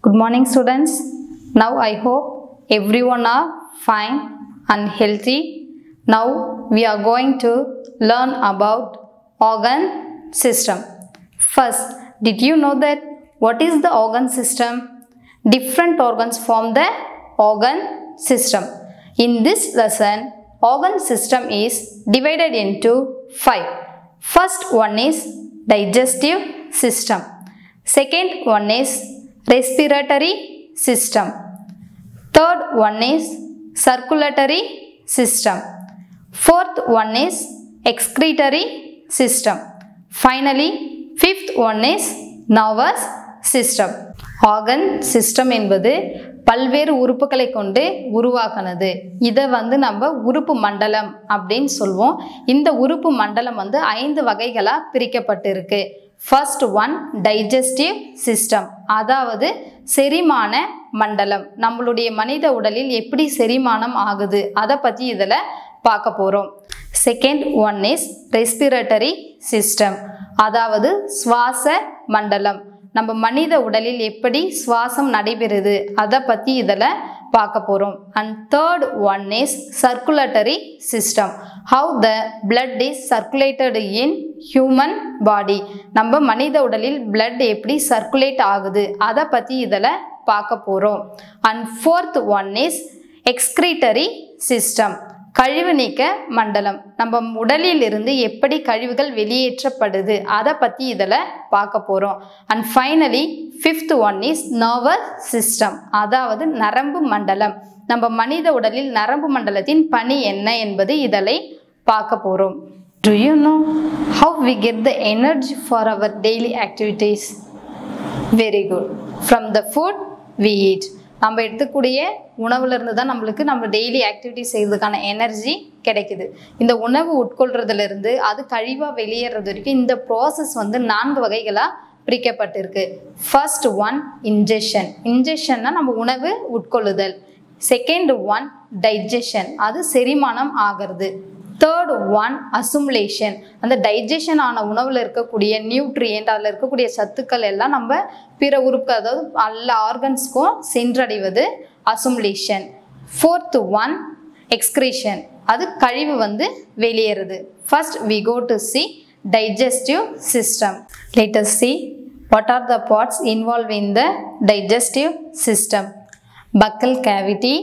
Good morning, students. Now I hope everyone are fine and healthy. Now we are going to learn about organ system. First, did you know that what is the organ system? Different organs form the organ system. In this lesson, organ system is divided into five. First one is digestive system. Second one is respiratory system. Third one is circulatory system. Fourth one is excretory system. Finally, fifth one is nervous system. Organ system என்பது பல்வேறு உறுப்புகளை கொண்டு உருவாக்குனது இதை வந்து நம்ம உறுப்பு மண்டலம் அப்படின்னு சொல்வோம் இந்த உறுப்பு மண்டலம் வந்து ஐந்து வகைகளாக பிரிக்கப்பட்டிருக்கு ஃபர்ஸ்ட் ஒன் டைஜஸ்டிவ் சிஸ்டம் அதாவது செரிமான மண்டலம் நம்மளுடைய மனித உடலில் எப்படி செரிமானம் ஆகுது அதை பற்றி இதில் பார்க்க போகிறோம் second one is respiratory system அதாவது சுவாச மண்டலம் நம்ம மனித உடலில் எப்படி சுவாசம் நடைபெறுது அதை பற்றி இதில் பார்க்க போகிறோம் and third one is circulatory system how the blood is circulated in human body நம்ம மனித உடலில் பிளட் எப்படி சர்க்குலேட் ஆகுது அதை பற்றி இதில் பார்க்க போகிறோம் and fourth one is excretory system கழிவு நீக்க மண்டலம் நம்ம உடலில் இருந்து எப்படி கழிவுகள் வெளியேற்றப்படுது அதை பற்றி இதில் பார்க்க போகிறோம் and finally fifth one is nervous system அதாவது நரம்பு மண்டலம் நம்ம மனித உடலில் நரம்பு மண்டலத்தின் பணி என்ன என்பது இதில் பார்க்க போகிறோம் do you know how we get the energy for our daily activities very good from the food we eat நம்ம எடுத்துக்கூடிய உணவுலேருந்து தான் நம்மளுக்கு நம்ம டெய்லி ஆக்டிவிட்டி செய்யறதுக்கான எனர்ஜி கிடைக்குது இந்த உணவு உட்கொள்றதுலேருந்து அது கழிவாக வெளியேறது வரைக்கும் இந்த ப்ராசஸ் வந்து நான்கு வகைகளாக பிரிக்கப்பட்டிருக்கு ஃபர்ஸ்ட் ஒன் இன்ஜெஷன் இன்ஜெஷன்னா நம்ம உணவு உட்கொள்ளுதல் செகண்ட் ஒன் டைஜஷன் அது செரிமானம் ஆகிறது தேர்ட் ஒன் அசுமுலேஷன் அந்த டைஜஷன் ஆன உணவில் இருக்கக்கூடிய நியூட்ரியன்ட் அதில் இருக்கக்கூடிய சத்துக்கள் எல்லாம் நம்ம பிற உறுப்பு அதாவது எல்லா ஆர்கன்ஸ்க்கும் சென்றடைவது அசுமுலேஷன் ஃபோர்த் ஒன் எக்ஸ்கிரீஷன் அது கழிவு வந்து வெளியேறுது first we go to see digestive system let's see what are the parts involve in the digestive system buccal cavity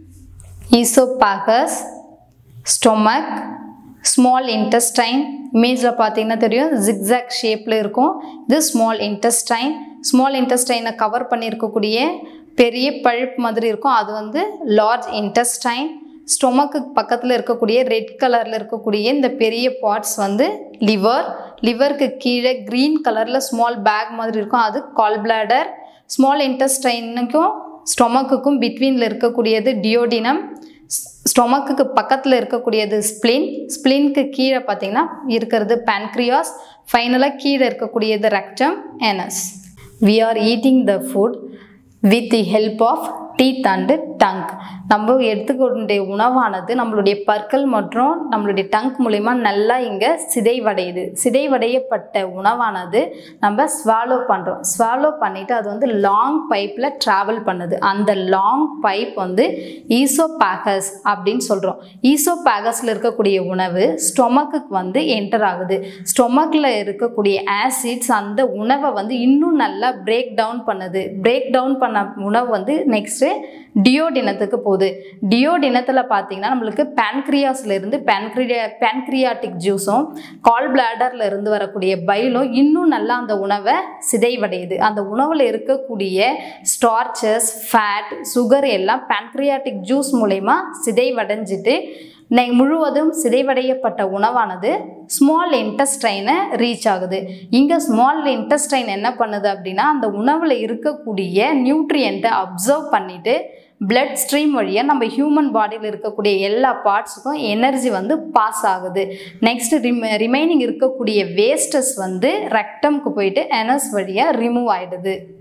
oesophagus stomach small intestine இமேஜில் பார்த்தீங்கன்னா தெரியும் ஜிக்ஸாக் ஷேப்பில் இருக்கும் இது ஸ்மால் இன்டெஸ்டைன் ஸ்மால் இன்டெஸ்டைனை கவர் பண்ணியிருக்கக்கூடிய பெரிய பழுப்பு மாதிரி இருக்கும் அது வந்து லார்ஜ் இன்டெஸ்டைன் ஸ்டொமக்கு பக்கத்தில் இருக்கக்கூடிய ரெட் கலரில் இருக்கக்கூடிய இந்த பெரிய பார்ட்ஸ் வந்து லிவர் லிவருக்கு கீழே க்ரீன் கலரில் ஸ்மால் பேக் மாதிரி இருக்கும் அது கால் பிளாடர் ஸ்மால் இன்டெஸ்டைனுக்கும் ஸ்டொமக்குக்கும் பிட்வீனில் இருக்கக்கூடியது டியோடினம் ஸ்டொமக்குக்கு பக்கத்தில் இருக்கக்கூடியது ஸ்ப்ளின் ஸ்ப்ளின்க்கு கீழே பார்த்தீங்கன்னா இருக்கிறது பேன்க்ரியாஸ் ஃபைனலாக கீழே இருக்கக்கூடியது rectum anus we are eating the food with the help of teeth and tongue நம்ம எடுத்துக்கொண்ட உணவானது நம்மளுடைய பற்கள் மற்றும் நம்மளுடைய டங்க் மூலிமா நல்லா இங்கே சிதைவடையுது சிதைவடையப்பட்ட உணவானது நம்ம ஸ்வாலோ பண்ணுறோம் ஸ்வாலோ பண்ணிவிட்டு அது வந்து லாங் பைப்பில் ட்ராவல் பண்ணுது அந்த லாங் பைப் வந்து ஈசோபேகஸ் அப்படின்னு சொல்கிறோம் ஈசோபேகஸில் இருக்கக்கூடிய உணவு ஸ்டொமக்குக்கு வந்து என்டர் ஆகுது ஸ்டொமக்கில் இருக்கக்கூடிய ஆசிட்ஸ் அந்த உணவை வந்து இன்னும் நல்லா பிரேக் டவுன் பண்ணுது பிரேக் டவுன் பண்ண உணவு வந்து நெக்ஸ்ட்டு டியோடினத்துக்கு போகுது டியோடினத்தில் பார்த்தீங்கன்னா நம்மளுக்கு பேன்க்ரியாஸ்ல இருந்து பேன்க்ரியா பேன்க்ரியாட்டிக் ஜூஸும் கால் பிளாடர்ல இருந்து வரக்கூடிய பைலும் இன்னும் நல்லா அந்த உணவை சிதைவடையுது அந்த உணவில் இருக்கக்கூடிய ஸ்டார்ச்சஸ் ஃபேட் சுகர் எல்லாம் பேன்க்ரியாட்டிக் ஜூஸ் மூலயமா சிதைவடைஞ்சிட்டு முழுவதும் சிதைவடையப்பட்ட உணவானது ஸ்மால் இன்டெஸ்டைனை ரீச் ஆகுது இங்கே ஸ்மால் இன்டெஸ்டைன் என்ன பண்ணுது அப்படின்னா அந்த உணவில் இருக்கக்கூடிய நியூட்ரியண்ட்டை அப்சர்வ் பண்ணிட்டு பிளட் ஸ்ட்ரீம் வழியாக நம்ம ஹியூமன் பாடியில் இருக்கக்கூடிய எல்லா பார்ட்ஸுக்கும் எனர்ஜி வந்து பாஸ் ஆகுது நெக்ஸ்ட் ரிம் ரிமைனிங் இருக்கக்கூடிய வேஸ்டஸ் வந்து ரெக்டம்க்கு போயிட்டு எனர்ஸ் வழியாக ரிமூவ் ஆகிடுது